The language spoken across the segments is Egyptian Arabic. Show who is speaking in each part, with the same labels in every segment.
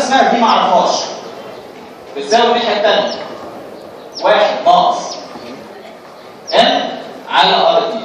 Speaker 1: اسمها دي ما اعرفهاش بتساوي الناحيه الثانيه واحد ناقص ان على ار دي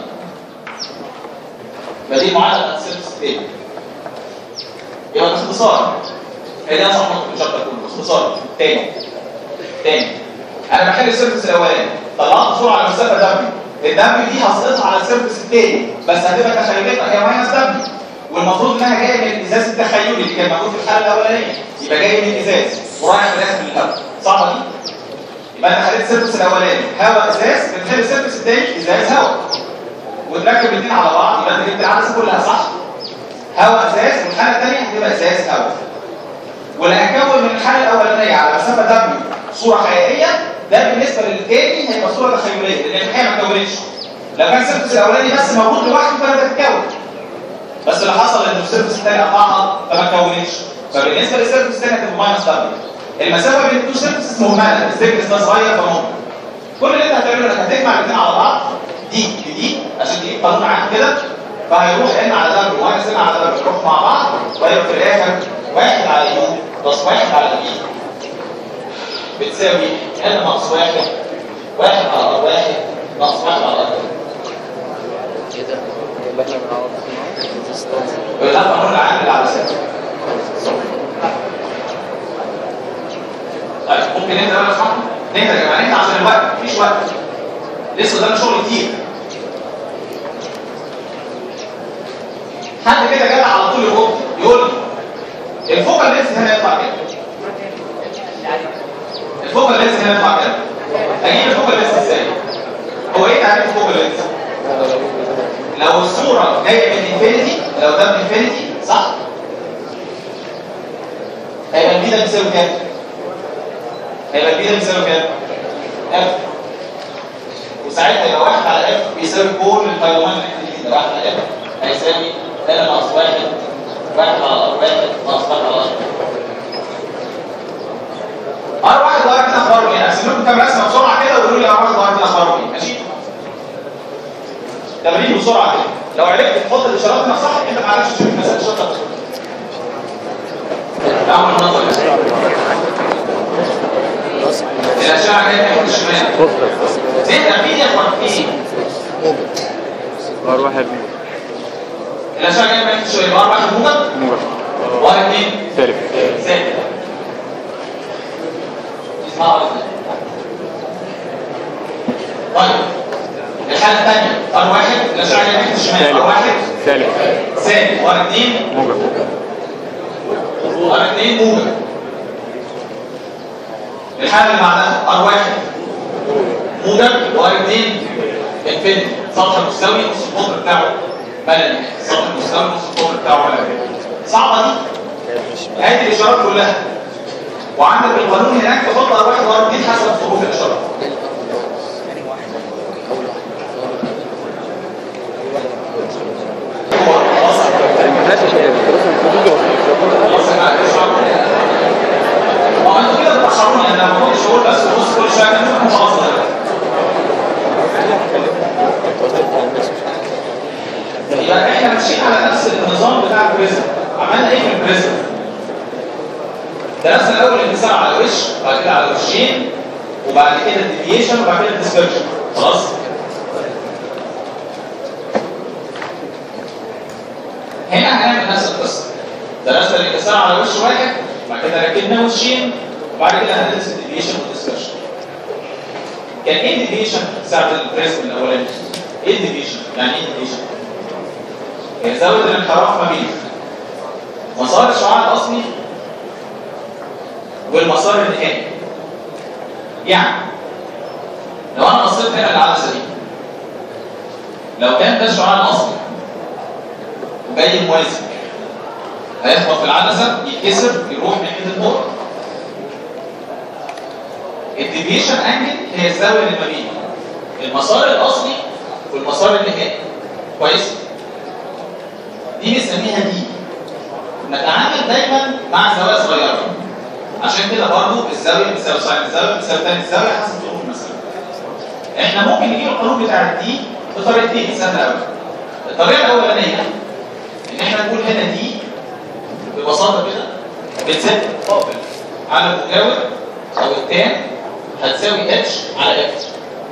Speaker 1: فدي معادله بتاعت السيرفس تاني يبقى باختصار هي دي اصح نقطه في الشابتر كله باختصار تاني تاني انا بحل السيرفس الاولاني طلعت صوره على مسافه دبليو الدبليو دي هسقطها على السيرفس الثاني بس هتبقى تخيلتها هي ماينس دبليو والمفروض انها جايه من الازاز التخيلي اللي كان موجود في الحاله الاولانيه يبقى جاي من الازاز ورايح في داخل الهواء صعبه دي يبقى انا خليت السيرفس الاولاني هواء ازاز بنخلي السيرفس الثاني ازاز هواء وتركب الاثنين على بعض يبقى انت جبت العدسه كلها صح هواء ازاز والحاله الثانيه هتبقى ازاز هواء واللي هكون من الحاله الاولانيه على مسافه دبليو صوره حقيقيه ده بالنسبه للثاني هيبقى صوره تخيليه لان الحقيقه ما اتكونتش لو كان السيرفس الاولاني بس موجود لوحده كانت هتتكون بس اللي حصل ان السيرفس الثاني قطعها فما اتكونتش فبالنسبه للسيرفس الثاني هتبقى ماينس دبليو المسافه بين التو سيرفيسز مهمله السيرفس ده صغير فممكن كل اللي انت هتعمله انك هتجمع الاثنين على بعض دي بدي عشان تجيب قانون عام كده فهيروح ان على دبليو ماينس ان على دبليو يروح مع بعض وهيبقى في الاخر واحد على يو بلس واحد على بي بتساوي ان ناقص واحد واحد على ار واحد ناقص واحد على ار
Speaker 2: كده يبقى احنا بنعوض
Speaker 1: وده القانون العام اللي على سيرفس طيب ممكن انت بقى صح نهدى يا جماعه نهدى عشان الوقت مفيش وقت لسه قدامنا شغل كتير حد كده جدع على طول يقول يقول لي الفوكال لينس هنا يطلع كده الفوكال لينس هنا يطلع كده اجيب الفوكال لينس ازاي هو ايه تعريف الفوكال لينس لو الصوره جايه من انفينيتي لو ده من انفينيتي صح هيبقى البي ده بيساوي كام هيبقى البي ده بيساوي كام اف وساعتها يبقى واحد على اف بيساوي كل الفيرومان الجديد واحد على اف هيساوي ده ناقص واحد واحد على ار واحد ناقص واحد على ار ار واحد وار كده اخباره ايه؟ ارسم لكم كام رسمه بسرعه كده وقولوا لي ار واحد وار كده اخباره ايه؟ ماشي؟ تمرين بسرعه كده لو عرفت تحط الاشارات هنا صح انت ما عرفتش تشوف المسائل الشاطره اول نظر الاشعه جايه ناحيه الشمال زين في يا اخوان في
Speaker 3: ار واحد
Speaker 1: الاشعه جايه ناحيه الشمال يبقى واحد موجب
Speaker 3: موجب
Speaker 1: واحد اثنين
Speaker 3: سالب
Speaker 1: سالب اسمها واحد طيب الحاله الثانيه ار واحد الاشعه جايه ناحيه الشمال
Speaker 3: سالب
Speaker 1: ار واحد
Speaker 3: سالب
Speaker 1: سالب ار اثنين
Speaker 3: موجب
Speaker 1: ار اثنين موجب الحاله اللي بعدها ار واحد موجب وار اثنين انفينيتي سطح مستوي نص القطر بتاعه ملل سطح مستوي نص القطر بتاعه ملل صعبه دي هذه الاشارات كلها وعندك القانون هناك تحط ار واحد وار اثنين حسب ظروف الاشارات هو خلاص خلاص يا جماعه اشرحوا هو انتوا كده بتبشروني انا ما كنتش اقول بس بص كل شويه كده خلاص يبقى احنا ماشيين على نفس النظام بتاع البريزم عملنا ايه في البريزم؟ درسنا الاول الانكسار على وش وبعد كده على وشين وبعد كده الديفيشن وبعد كده الديسبرشن خلاص؟ هنا هنعمل نفس القصه درسنا الانكسار على وش واحد وبعد كده ركبنا وشين وبعد كده هندرس الديفيشن والديسبرشن كان ايه الديفيشن ساعه البريزم الاولاني؟ ايه الديفيشن؟ يعني ايه الديفيشن؟ هي زاويه الانحراف ما بين مسار الشعاع الاصلي والمسار النهائي يعني لو انا بصيت هنا العدسه دي لو كان ده الشعاع الاصلي وجاي موازي هيخبط في العدسه يتكسر يروح ناحيه النقطه الديفيشن انجل هي الزاويه اللي ما بين المسار الاصلي والمسار النهائي كويس دي بنسميها دي نتعامل دايما مع زوايا صغيره عشان كده برضو الزاويه بتساوي ساين الزاويه بتساوي تاني الزاويه حسب ظروف المسألة احنا ممكن نجيب القانون بتاع الدي بطريقتين سهله قوي الطريقه الاولانيه ان احنا نقول هنا دي ببساطه كده بتسد مقابل على المجاور او التان هتساوي اتش على اف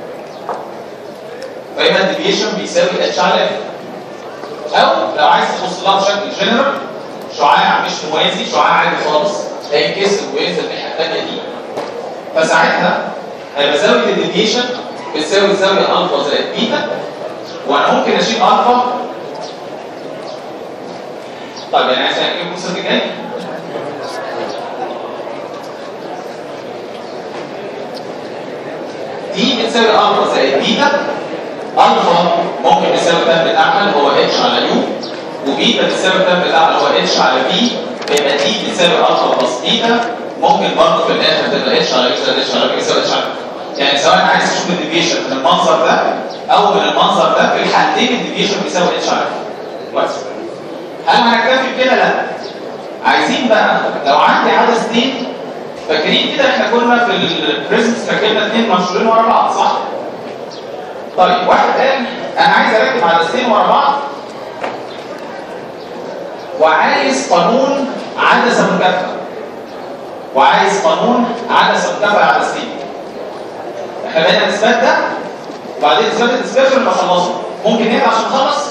Speaker 1: فيبقى الديفيشن بيساوي اتش على اف او لو عايز تبص لها بشكل جنرال شعاع مش موازي شعاع عادي خالص هينكسر وينزل الناحيه الثانيه دي فساعتها هيبقى زاويه الديفيشن بتساوي زاويه الفا زائد بيتا وانا ممكن اشيل الفا طيب يعني عايز اجيب المثال الجاي دي بتساوي الفا زائد بيتا الفا ممكن بتساوي الترم الاعلى اللي هو اتش على يو وبيتا بتساوي الترم الاعلى اللي هو اتش على بي يبقى دي بتساوي الفا بلس بيتا ممكن برضه في الاخر تبقى اتش على يو زائد اتش على بي يساوي اتش على يعني سواء عايز تشوف الديفيشن من المنظر ده او من المنظر ده في الحالتين الديفيشن بيساوي اتش على بي بس هل هنكتفي بكده؟ لا عايزين بقى لو عندي عدستين فاكرين كده احنا كنا في البريزنس ركبنا اثنين مشهورين ورا بعض صح؟ طيب واحد قال انا عايز اركب عدستين ورا بعض وعايز قانون عدسه مكافئه وعايز قانون عدسه مكافئه عدستين احنا بقينا الاثبات ده وبعدين اثبات الاثبات لما خلصنا ممكن نبقى عشان نخلص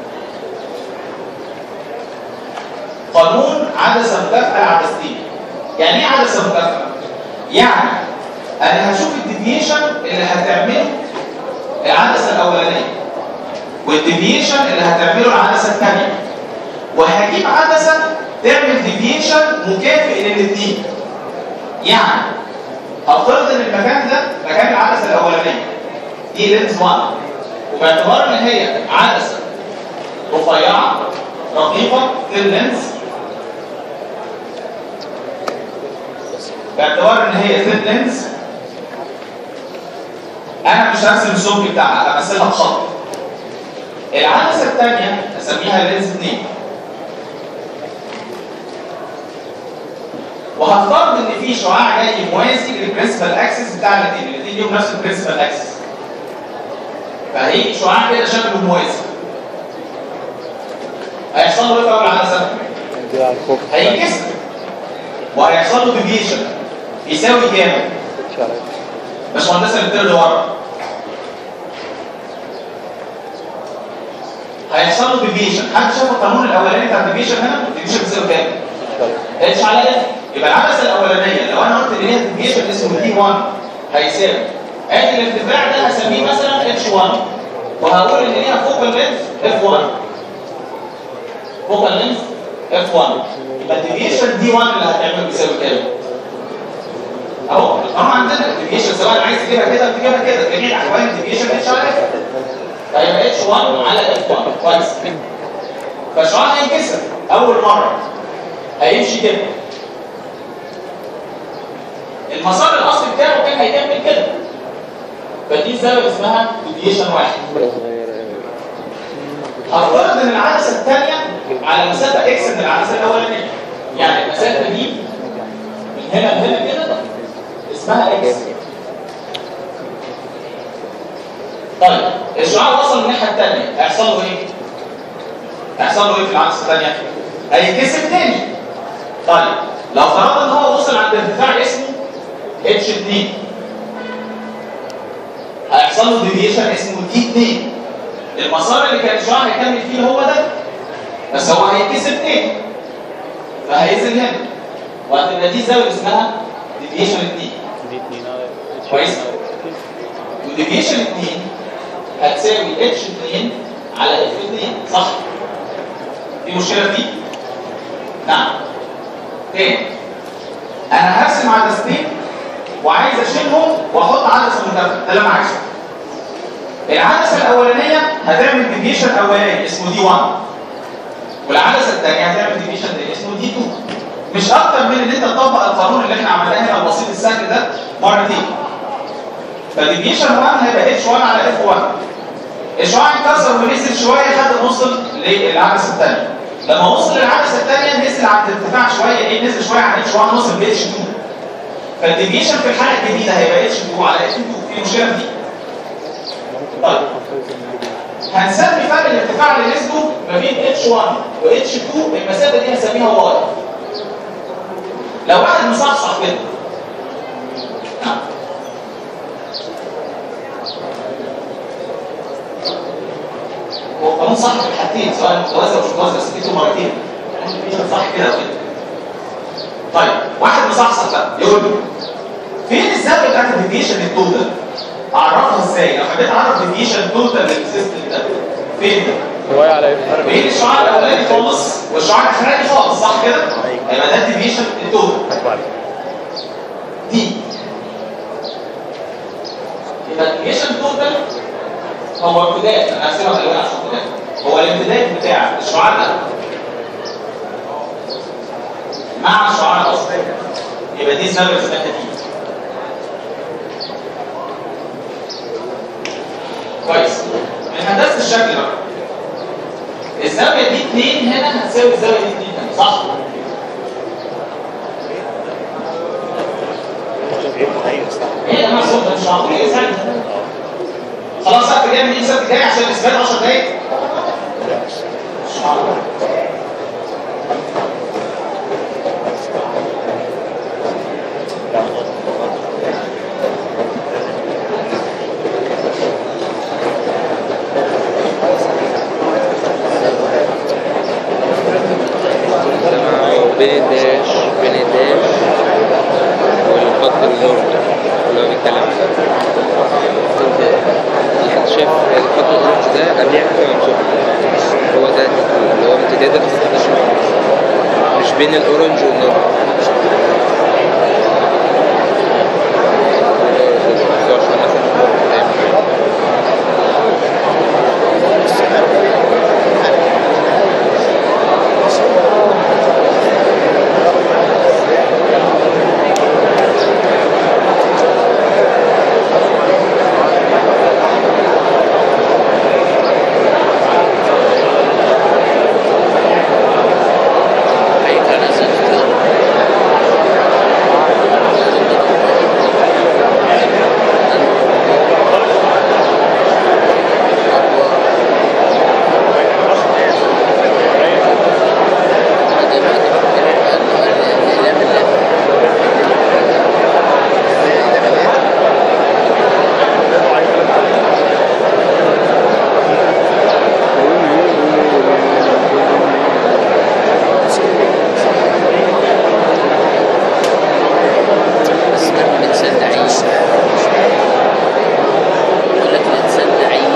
Speaker 1: قانون عدسه مكافئه عدستين يعني ايه عدسه مكافئه يعني انا هشوف الديفيشن اللي هتعمله العدسه الاولانيه والديفيشن اللي هتعمله العدسه الثانيه وهجيب عدسه تعمل ديفيشن مكافئ للاثنين يعني هفترض ان المكان ده مكان العدسه الاولانيه دي لينز 1 وباعتبار ان هي عدسه رفيعه رقيقه لللينز باعتبار ان هي ثين لينز انا مش هرسم السمك بتاعها همثلها بخط العدسه الثانيه اسميها لينز 2 وهفترض ان في شعاع جاي موازي للبرنسبال اكسس بتاع الاثنين الاثنين ليهم نفس البرنسبال اكسس فهيجي شعاع كده شكله موازي هيحصل له ايه في اول عدسه؟
Speaker 2: دي على الفوق
Speaker 1: هينكسر وهيحصل له ديفيشن يساوي كام؟
Speaker 2: اتش على اف
Speaker 1: باشمهندس اللي اللي ورا هيحصل له ديفيشن حد شاف القانون الاولاني بتاع الديفيشن هنا الديفيشن بيساوي كام
Speaker 2: اتش على اف
Speaker 1: اتش على اف يبقى العدسه الاولانيه لو انا قلت ان هي ديفيشن اسمه دي 1 هيساوي ادي الارتفاع ده هسميه مثلا اتش 1 وهقول ان ليها فوكال لينث اف 1 فوكال لينث اف 1 يبقى الديفيشن دي 1 اللي هتعمل بيساوي كام اهو القانون عندنا الديفيشن سواء عايز تجيبها كده تجيبها كده جميع الاحوال الديفيشن اتش على اف فيبقى اتش 1 على اف 1 كويس فالشعاع هينكسر اول مره هيمشي كده المسار الاصلي بتاعه كان هيكمل كده فدي الزاويه اسمها ديفيشن واحد هفترض ان العدسه الثانيه على مسافه اكس من العدسه الاولانيه يعني المسافه دي من هنا لهنا كده اسمها اكس طيب الشعاع وصل الناحيه الثانيه هيحصل له ايه؟ هيحصل له ايه في العدسه الثانيه؟ هيتكسر تاني طيب لو فرضنا ان هو وصل عند ارتفاع اسمه اتش 2 هيحصل له ديفيشن اسمه دي 2 المسار اللي كان الشعاع هيكمل فيه هو ده بس هو هيتكسر تاني فهينزل هنا وهتبقى دي زاويه اسمها ديفيشن 2
Speaker 2: دي 2 على اتش
Speaker 1: كويس وديفيشن 2 هتساوي اتش 2 على اف 2 صح في مشكله في دي نعم تاني انا هرسم عدستين وعايز اشيلهم واحط عدسه مكافئه ده اللي انا عايزه العدسه الاولانيه هتعمل ديفيشن اولاني اسمه دي 1 والعدسه الثانيه هتعمل ديفيشن تاني اسمه دي 2 مش اكتر من ان انت تطبق القانون اللي احنا عملناه هنا البسيط السهل ده مرتين فديفيشن 1 هيبقى اتش 1 على اف 1 الشعاع انكسر ونزل شويه لحد ما وصل للعدسه الثانيه لما وصل للعدسه الثانيه نزل عند ارتفاع شويه ايه نزل شويه عن اتش 1 وصل ل اتش 2 فالديفيشن في الحاله الجديده هيبقى اتش 2 على اتش 2 في مشكله في دي طيب هنسمي فرق الارتفاع اللي نسبه ما بين اتش 1 و اتش 2 المسافه دي هنسميها واي لو واحد مصحصح كده هو قانون صح في الحالتين سواء متوازي او مش متوازي بس اديته مرتين مش صح كده وكده طيب واحد مصحصح بقى يقول لي فين الزاويه بتاعت الديفيشن التوتال؟ اعرفها ازاي؟ لو حبيت اعرف الديفيشن توتال للسيستم ده فين ده؟
Speaker 2: شوية على ايه؟
Speaker 1: بين الشعاع الاولاني خالص والشعاع الاخراني خالص صح كده؟ يبقى ده الديفيشن التوتال دي يبقى الديفيشن توتال هو امتداد انا هسيبها بالوان عشان امتداد هو الامتداد بتاع الشعاع ده مع الشعاع الاصلي يبقى دي زاويه اسمها دي كويس من هندسه الشكل بقى الزاويه دي 2 هنا هتساوي الزاويه دي 2 هنا صح؟ ايه ده محسوب ده مش معقول ايه ثانيه خلاص سقف جاي من ايه سقف جاي عشان الاثبات 10 دقايق مش معقول
Speaker 3: بين الداش بين الداش والخط النورد اللي هو بيتكلم عنه الحد شايف الخط الأورنج ده قبليه حاجة ممسوحة هو ده اللي هو امتداد الخط الأشمر مش بين الأورنج والنورد ده عشان مثلا النورد
Speaker 4: اسمه الإنسان لعين يقول لك الإنسان لعين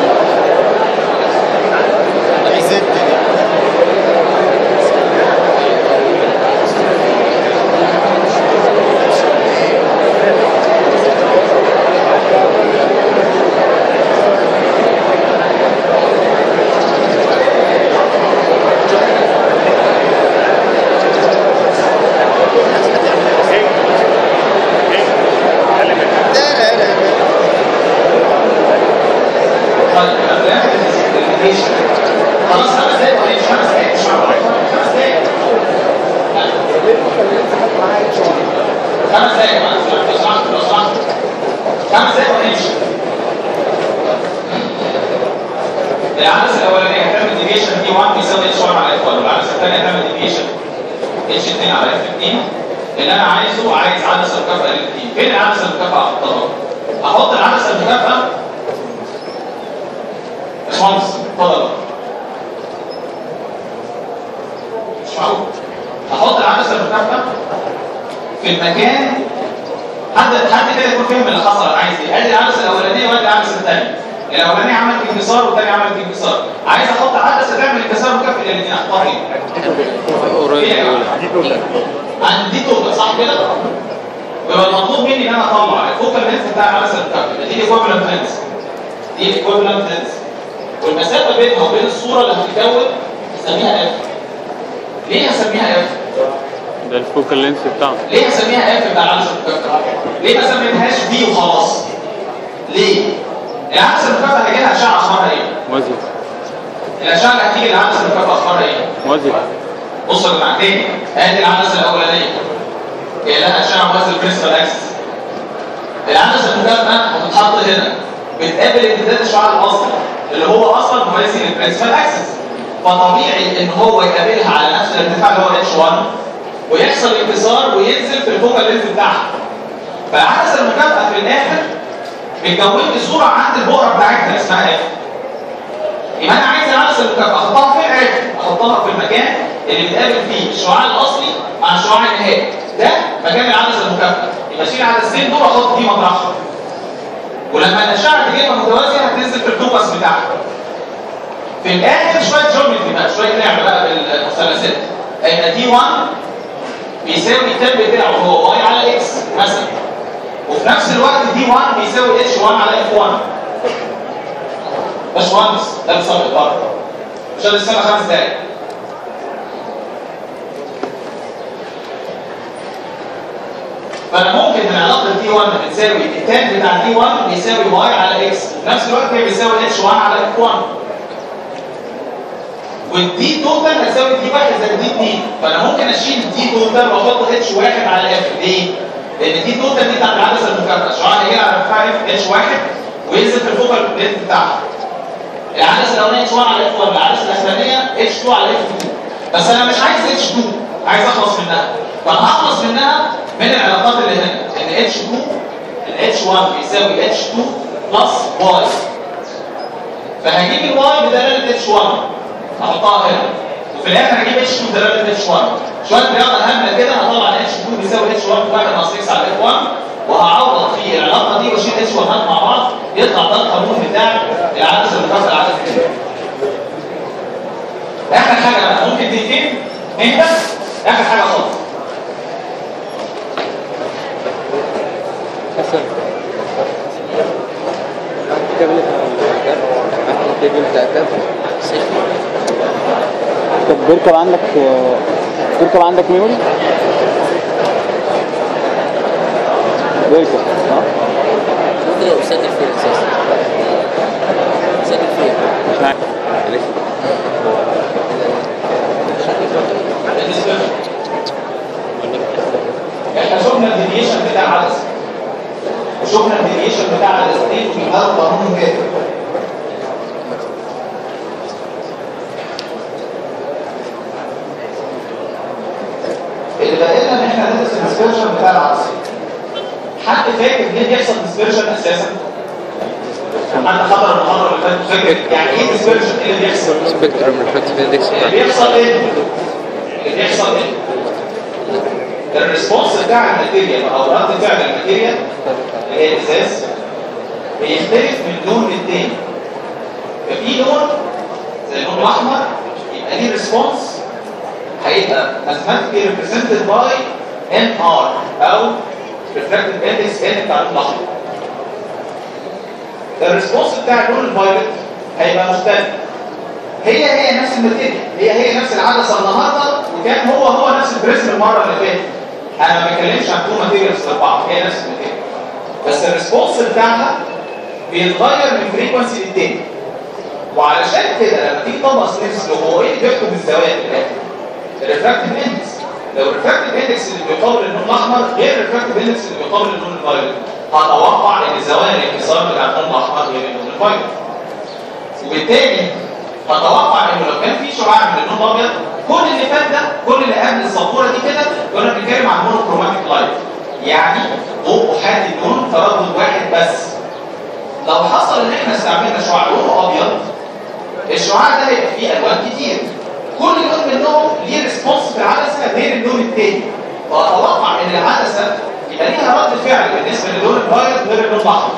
Speaker 1: طيب انا في الاخر الانفيشن خلاص خمس دقايق ولا خمس دقايق مش مع بعض خمس دقايق خمس دقايق معلش لو سمحت لو سمحت خمس دقايق ونمشي العدسه الاولانيه هتعمل ديفيشن دي 1 بيساوي اتش 1 على اف 1 والعدسه الثانيه هتعمل ديفيشن اتش 2 على اف 2 اللي انا عايزه عايز عدسه مكافئه للاثنين فين العدسه المكافئه احطها؟ احط العدسه المكافئه باشمهندس اتفضل مش معقول احط العدسه المكافئه في المكان حد حد كده يكون فاهم اللي حصل انا عايز ايه ادي العدسه الاولانيه وادي العدسه الثانيه الاولانيه عملت انكسار والثانيه عملت انكسار عايز احط عدسه تعمل انكسار مكافئ للاثنين اختار ايه؟
Speaker 3: قريب
Speaker 1: ايه يا
Speaker 3: الأولى
Speaker 1: جماعه؟ عند دي توبه صح كده؟ يبقى المطلوب مني ان انا اطلع الفوكال لينس بتاع العدسه المكافئه دي الايكويفالنت لينس دي الايكويفالنت لينس والمسافه بينها وبين الصوره اللي هتتكون هسميها اف ليه هسميها اف؟
Speaker 2: ده الفوكال لينس بتاعنا
Speaker 1: ليه هسميها اف بتاع العدسه المكافئه؟ ليه ما سميتهاش في وخلاص؟ ليه؟ العدسه المكافئه هيجي لها اشعه اخبارها ايه؟
Speaker 2: موازي
Speaker 1: الاشعه اللي هتيجي للعدسه المكافئه اخبارها ايه؟
Speaker 2: موازي
Speaker 1: بصوا يا جماعه تاني ادي العدسه الاولانيه هي لها اشعه موازي البرنسبل اكسس العدسه المكافئه هتتحط هنا بتقابل امتداد الشعاع الاصلي اللي هو اصلا موازي للبرنسبل اكسس فطبيعي ان هو يقابلها على نفس الارتفاع اللي هو اتش 1 ويحصل انكسار وينزل في الفوكال لينث بتاعها فالعدسه المكافئه في الاخر بتكون لي صوره عند البؤره بتاعتها اسمها اف يبقى انا عايز العدسه المكافئه احطها فين عادي احطها في المكان اللي بيتقابل فيه الشعاع الاصلي مع الشعاع النهائي ده مكان العدسه المكافئه يبقى اشيل العدستين دول واحط دي مطرحهم ولما الاشعه تجيبها متوازيه هتنزل في الفوكس بتاعها في الاخر شويه جيومتري بقى شويه لعب بقى بالمثلثات هيبقى دي 1 بيساوي التاب بتاعه هو واي على اكس مثلا وفي نفس الوقت دي 1 بيساوي اتش 1 على اف 1 باشمهندس ده بيصمم بره مش هنستنى خمس دقايق فانا ممكن من علاقه دي 1 بتساوي التان بتاع دي 1 بيساوي واي على اكس وفي نفس الوقت هي بيساوي اتش 1 على اف 1 والدي توتال هتساوي دي 1 زائد دي 2 فانا ممكن اشيل دي توتال واحط اتش 1 على اف ليه؟ لان دي توتال دي بتاعت العدسه المكافئه الشعاع هيجي على ارتفاع اف اتش 1 وينزل في الفوكال بليت بتاعها العدسه الاولانيه اتش 1 على اف 1 العدسه الاخرانيه اتش 2 على اف 2 بس انا مش عايز اتش 2 عايز اخلص منها فانا هخلص منها من العلاقات اللي هنا ان اتش 2 الاتش 1 بيساوي اتش 2 بلس واي فهجيب الواي بدلاله اتش 1 احطها هنا وفي الاخر هجيب اتش 2 بدلاله اتش 1 شويه رياضه هامله كده هطلع اتش 2 بيساوي اتش 1 1 ناقص اكس على اف 1 وهعوض في العلاقه دي واشيل اتش 1 مع بعض يطلع ده القانون بتاع العدسه المكافئه العدسه دي اخر حاجه بقى ممكن دقيقتين انت اخر حاجه خالص
Speaker 3: حسن الكابل الكابل بتاع الكابل
Speaker 2: طب بيركب عندك بيركب عندك ميموري؟ بيركب اه
Speaker 4: ممكن لو سجل فين اساسا سجل فين
Speaker 2: مش عارف
Speaker 1: احنا شفنا الديفيشن بتاع عدسه وشفنا الديفيشن بتاع عدستين وبيظهروا قانون كده اللي بقى لنا ان احنا ندرس الديسبرشن بتاع العدسه حد فاكر ليه بيحصل ديسبرشن اساسا؟ حد حضر المحاضره اللي فاتت فاكر يعني ايه ديسبرشن؟ ايه اللي بيحصل؟
Speaker 3: سبيكترم ريفلكتيف اندكس
Speaker 1: اللي بيحصل ايه؟ اللي بيحصل ايه؟ الريسبونس بتاع الماتيريال او رد فعل الماتيريال اللي هي الازاز بيختلف من لون للتاني ففي لون زي اللون الاحمر يبقى ليه ريسبونس هيبقى mathematically represented by NR او refractive index N بتاع اللون الاحمر الريسبونس بتاع اللون الفايلت هيبقى مختلف هي هي نفس الماتيريال هي هي نفس العدسه النهارده وكان هو هو نفس البريزم المره اللي فاتت انا ما بتكلمش عن تو ماتيريالز في بعض هي نفس الماتيريال بس الريسبونس بتاعها بيتغير من فريكونسي للتاني وعلشان كده لما تيجي تطبق سنيفس لو هو ايه اللي بيحكم الزوايا في الاخر الريفراكتيف اندكس لو الريفراكتيف اندكس اللي بيقابل اللون الاحمر غير الريفراكتيف اندكس اللي بيقابل اللون الفايولت هتوقع ان زوايا الانكسار بتاع اللون الاحمر غير اللون الفايولت وبالتالي هتوقع انه لو كان في شعاع من اللون الابيض كل اللي فات ده كل اللي قبل السبوره دي كده كنا بنتكلم عن مونوكروماتيك لايت يعني ضوء احادي اللون تردد واحد بس لو حصل ان احنا استعملنا شعاع لونه ابيض الشعاع ده هيبقى فيه الوان كتير كل لون منهم ليه ريسبونس في العدسه غير اللون التاني فاتوقع ان العدسه يبقى ليها رد فعل بالنسبه للون الابيض غير اللون الاحمر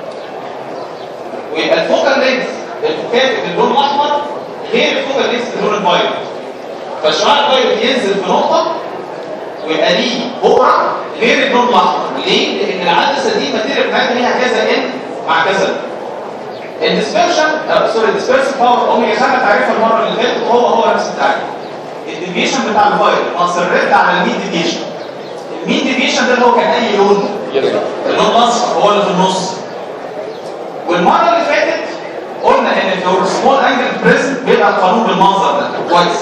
Speaker 1: ويبقى الفوكال لينز المكافئ للون الاحمر غير الفوكال لينز للون الابيض فالشعاع الابيض ينزل في نقطه ويبقى ليه بؤره غير اللون الاحمر ليه؟ لان العدسه دي الماتيريال بتاعتها ليها كذا ان مع كذا الديسبرشن سوري الديسبرشن باور اوميجا خدنا تعريفها المره اللي فاتت وهو هو نفس التعريف الديفيشن بتاع الفاير ناقص الرد على المين ديفيشن المين ديفيشن ده اللي هو كان اي لون اللون الاصفر هو اللي في النص والمره اللي فاتت قلنا ان في السمول انجل بريزم بيبقى القانون بالمنظر ده كويس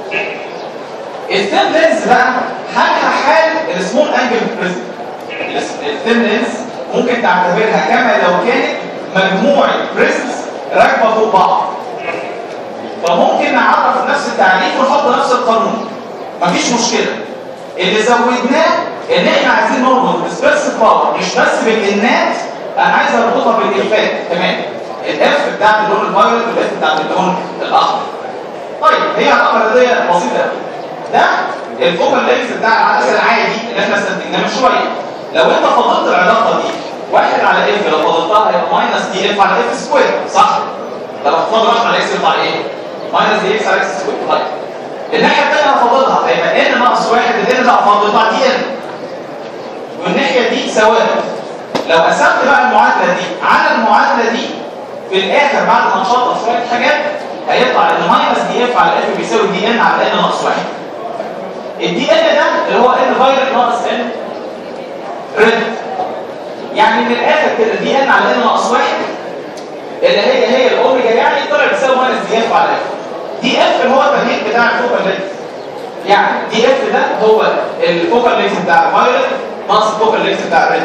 Speaker 1: الثين لينز بقى حالها حال السمول انجل بريزم الثين لينز ممكن تعتبرها كما لو كانت مجموعه بريزمز راكبه فوق بعض فممكن نعرف نفس التعريف ونحط نفس القانون مفيش مشكله اللي زودناه ان احنا عايزين نربط الديسبرسيف باور مش بس بالانات انا عايز اربطها بالافات كمان الاف بتاعت اللون الفايولت والاف بتاعت اللون الاحمر طيب هي علاقه رياضيه بسيطه قوي ده الفوكال لينس بتاع العدسه العادي اللي احنا استنتجناه من شويه لو انت فضلت العلاقه دي واحد على اف لو فضلتها هيبقى ماينس دي اف على اف سكوير صح؟ لو فضلت واحد على اكس يطلع ايه؟ ماينس دي اكس على اكس سكوير طيب الناحيه الثانيه هفضلها هيبقى ان ناقص واحد الان ده هفضلها دي ان والناحيه دي سواء لو قسمت بقى المعادله دي على المعادله دي في الاخر بعد ما نشطب شويه حاجات هيطلع ان ماينس دي اف على اف بيساوي دي ان على ان ناقص واحد الدي ان ده اللي هو ان فايلت ناقص ان ريد يعني من الاخر كده دي ان على ان ناقص واحد اللي هي هي الاوميجا يعني طلع بيساوي ماينس دي اف على اف دي اف اللي هو التغيير بتاع الفوكال لينس يعني دي اف ده هو الفوكال لينس بتاع الفايلت ناقص الفوكال لينس بتاع الريد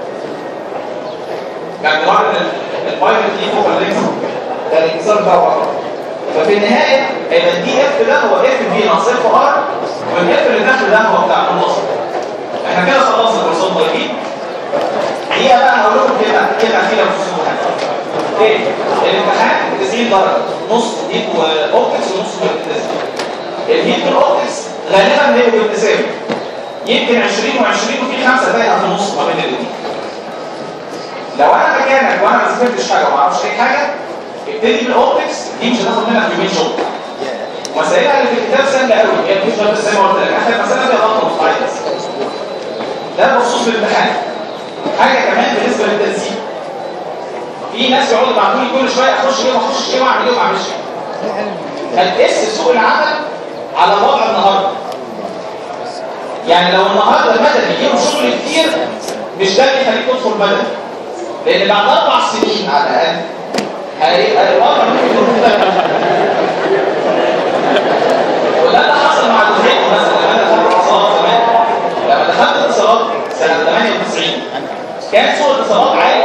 Speaker 1: يعني مرة الفايلت دي فوكال لينس ده الانكسار بتاعه اكبر ففي النهايه هيبقى الدي اف ده هو اف بي ناقص اف ار والاف اللي داخل ده هو بتاع النص احنا كده خلصنا كورسات طيبين هي بقى هقول لكم كلمه كلمه اخيره بخصوص الامتحان ايه الامتحان 90 درجه نص ديك واوبتكس ونص بالابتسام الهيت والاوبتكس غالبا هي بالابتسام يمكن 20 و20 وفي خمسه تايهه في النص ما بين الاثنين لو انا مكانك وانا ما ذاكرتش حاجه وما اعرفش اي حاجه ابتدي بالاوبتكس دي مش هتاخد منك يومين شغل ومسائلها اللي في الكتاب سهله قوي هي مفيش غير زي ما قلت لك اخر مساله فيها غلطه مستعيده بس ده بخصوص الامتحان حاجه كمان بالنسبه للتنسيق في ناس يقعدوا يبعتوا لي كل شويه اخش ايه واخش ايه واعمل ايه وما اعملش ايه هتقيس سوق العمل على وضع النهارده يعني لو النهارده المدني فيهم شغل كتير مش ده اللي يخليك تدخل مدني لان بعد اربع سنين على الاقل هيبقى الوضع ممكن يكون مختلف وده اللي حصل مع دفعتي مثلا لما انا دخلت اتصالات زمان لما دخلت اتصالات سنه 98 كان سوق الاتصالات عالي